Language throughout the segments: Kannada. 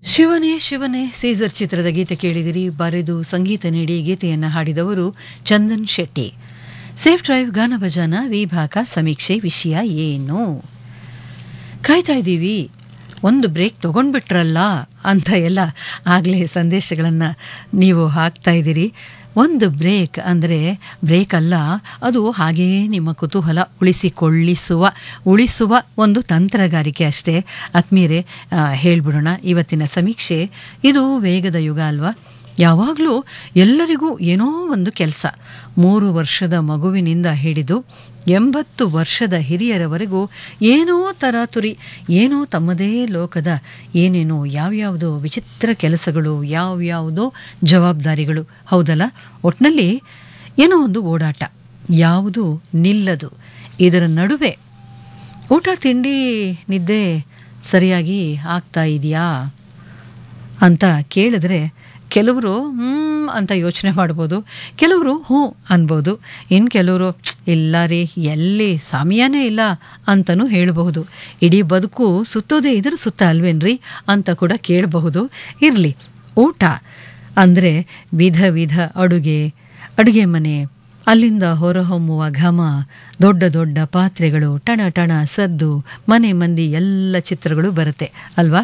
ಶಿವನೇ ಶಿವನೇ ಸೀಸರ್ ಚಿತ್ರದ ಗೀತೆ ಕೇಳಿದಿರಿ ಬರೆದು ಸಂಗೀತ ನೀಡಿ ಗೀತೆಯನ್ನು ಹಾಡಿದವರು ಚಂದನ್ ಶೆಟ್ಟಿ ಸೇಫ್ ಡ್ರೈವ್ ಗಾನ ಭಜನ ವಿಭಾಗ ಸಮೀಕ್ಷೆ ವಿಷಯ ಏನು ಕಾಯ್ತಾ ಇದ್ದೀವಿ ಒಂದು ಬ್ರೇಕ್ ತಗೊಂಡ್ಬಿಟ್ರಲ್ಲ ಅಂತ ಎಲ್ಲ ಆಗಲೇ ಸಂದೇಶಗಳನ್ನು ನೀವು ಹಾಕ್ತಾ ಇದ್ದೀರಿ ಒಂದು ಬ್ರೇಕ್ ಅಂದರೆ ಬ್ರೇಕ್ ಅಲ್ಲ ಅದು ಹಾಗೆಯೇ ನಿಮ್ಮ ಕುತೂಹಲ ಉಳಿಸಿಕೊಳ್ಳಿಸುವ ಉಳಿಸುವ ಒಂದು ತಂತ್ರಗಾರಿಕೆ ಅಷ್ಟೇ ಆತ್ಮೀಯರೇ ಆ, ಹೇಳ್ಬಿಡೋಣ ಇವತ್ತಿನ ಸಮೀಕ್ಷೆ ಇದು ವೇಗದ ಯುಗ ಅಲ್ವಾ ಯಾವಾಗಲೂ ಎಲ್ಲರಿಗೂ ಏನೋ ಒಂದು ಕೆಲಸ ಮೂರು ವರ್ಷದ ಮಗುವಿನಿಂದ ಹಿಡಿದು ಎಂಬತ್ತು ವರ್ಷದ ಹಿರಿಯರವರೆಗೂ ಏನೋ ತರಾತುರಿ ಏನೋ ತಮ್ಮದೇ ಲೋಕದ ಏನೇನೋ ಯಾವ್ಯಾವುದೋ ವಿಚಿತ್ರ ಕೆಲಸಗಳು ಯಾವ್ಯಾವುದೋ ಜವಾಬ್ದಾರಿಗಳು ಹೌದಲ್ಲ ಒಟ್ನಲ್ಲಿ ಏನೋ ಒಂದು ಓಡಾಟ ಯಾವುದು ನಿಲ್ಲದು ಇದರ ನಡುವೆ ಊಟ ತಿಂಡಿ ನಿದ್ದೆ ಸರಿಯಾಗಿ ಆಗ್ತಾ ಇದೆಯಾ ಅಂತ ಕೇಳಿದ್ರೆ ಕೆಲವರು ಹ್ಮ್ ಅಂತ ಯೋಚನೆ ಮಾಡ್ಬೋದು ಕೆಲವರು ಹ್ಞೂ ಅನ್ಬೋದು ಇನ್ನು ಕೆಲವರು ಇಲ್ಲ ರೀ ಎಲ್ಲಿ ಸಮಯನೇ ಇಲ್ಲ ಅಂತಲೂ ಹೇಳಬಹುದು ಇಡೀ ಬದುಕು ಸುತ್ತೋದೇ ಇದ್ರ ಸುತ್ತ ಅಲ್ವೇನ್ರಿ ಅಂತ ಕೂಡ ಕೇಳಬಹುದು ಇರಲಿ ಊಟ ಅಂದರೆ ವಿಧ ವಿಧ ಅಡುಗೆ ಅಡುಗೆ ಮನೆ ಅಲ್ಲಿಂದ ಹೊರಹೊಮ್ಮುವ ಘಮ ದೊಡ್ಡ ದೊಡ್ಡ ಪಾತ್ರೆಗಳು ಟಣ ಟಣ ಸದ್ದು ಮನೆ ಮಂದಿ ಎಲ್ಲ ಚಿತ್ರಗಳು ಬರುತ್ತೆ ಅಲ್ವಾ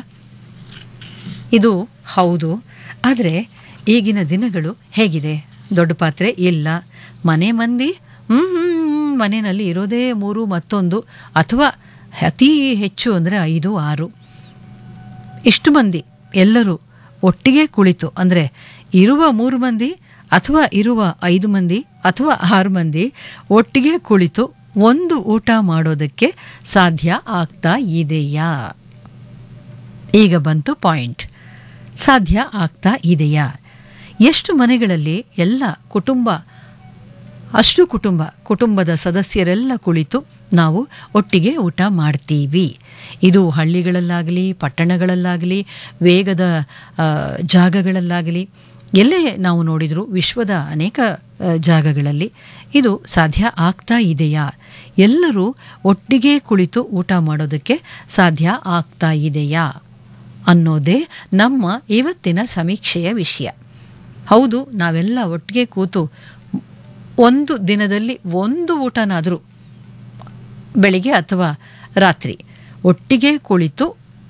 ಇದು ಹೌದು ಆದರೆ ಈಗಿನ ದಿನಗಳು ಹೇಗಿದೆ ದೊಡ್ಡ ಪಾತ್ರೆ ಇಲ್ಲ ಮನೆ ಮಂದಿ ಹ್ಮ್ ಹ್ಮ್, ಮನೆಯಲ್ಲಿ ಇರೋದೇ ಮೂರು ಮತ್ತೊಂದು ಅಥವಾ ಅತಿ ಹೆಚ್ಚು ಅಂದರೆ ಐದು ಆರು ಇಷ್ಟು ಮಂದಿ ಎಲ್ಲರೂ ಒಟ್ಟಿಗೆ ಕುಳಿತು ಅಂದರೆ ಇರುವ ಮೂರು ಮಂದಿ ಅಥವಾ ಇರುವ ಐದು ಮಂದಿ ಅಥವಾ ಆರು ಮಂದಿ ಒಟ್ಟಿಗೆ ಕುಳಿತು ಒಂದು ಊಟ ಮಾಡೋದಕ್ಕೆ ಸಾಧ್ಯ ಆಗ್ತಾ ಇದೆಯಾ ಈಗ ಬಂತು ಪಾಯಿಂಟ್ ಸಾಧ್ಯ ಆಗ್ತಾ ಇದೆಯಾ ಎಷ್ಟು ಮನೆಗಳಲ್ಲಿ ಎಲ್ಲ ಕುಟುಂಬ ಅಷ್ಟು ಕುಟುಂಬ ಕುಟುಂಬದ ಸದಸ್ಯರೆಲ್ಲ ಕುಳಿತು ನಾವು ಒಟ್ಟಿಗೆ ಊಟ ಮಾಡ್ತೀವಿ ಇದು ಹಳ್ಳಿಗಳಲ್ಲಾಗಲಿ ಪಟ್ಟಣಗಳಲ್ಲಾಗಲಿ ವೇಗದ ಆ, ಜಾಗಗಳಲ್ಲಾಗಲಿ ಎಲ್ಲೇ ನಾವು ನೋಡಿದರೂ ವಿಶ್ವದ ಅನೇಕ ಆ, ಜಾಗಗಳಲ್ಲಿ ಇದು ಸಾಧ್ಯ ಆಗ್ತಾ ಇದೆಯಾ ಎಲ್ಲರೂ ಒಟ್ಟಿಗೆ ಕುಳಿತು ಊಟ ಮಾಡೋದಕ್ಕೆ ಸಾಧ್ಯ ಆಗ್ತಾ ಇದೆಯಾ ಅನ್ನೋದೇ ನಮ್ಮ ಇವತ್ತಿನ ಸಮೀಕ್ಷೆಯ ವಿಷಯ ಹೌದು ನಾವೆಲ್ಲ ಒಟ್ಟಿಗೆ ಕೂತು ಒಂದು ದಿನದಲ್ಲಿ ಒಂದು ಊಟನಾದರೂ ಬೆಳಿಗ್ಗೆ ಅಥವಾ ರಾತ್ರಿ ಒಟ್ಟಿಗೆ ಕುಳಿತು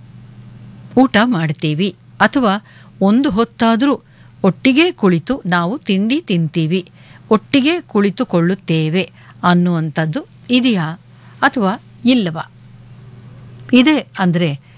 ಊಟ ಮಾಡ್ತೀವಿ ಅಥವಾ ಒಂದು ಹೊತ್ತಾದರೂ ಒಟ್ಟಿಗೆ ಕುಳಿತು ನಾವು ತಿಂಡಿ ತಿಂತೀವಿ ಒಟ್ಟಿಗೆ ಕುಳಿತುಕೊಳ್ಳುತ್ತೇವೆ ಅನ್ನುವಂಥದ್ದು ಇದೆಯಾ ಅಥವಾ ಇಲ್ಲವಾ ಇದೆ ಅಂದರೆ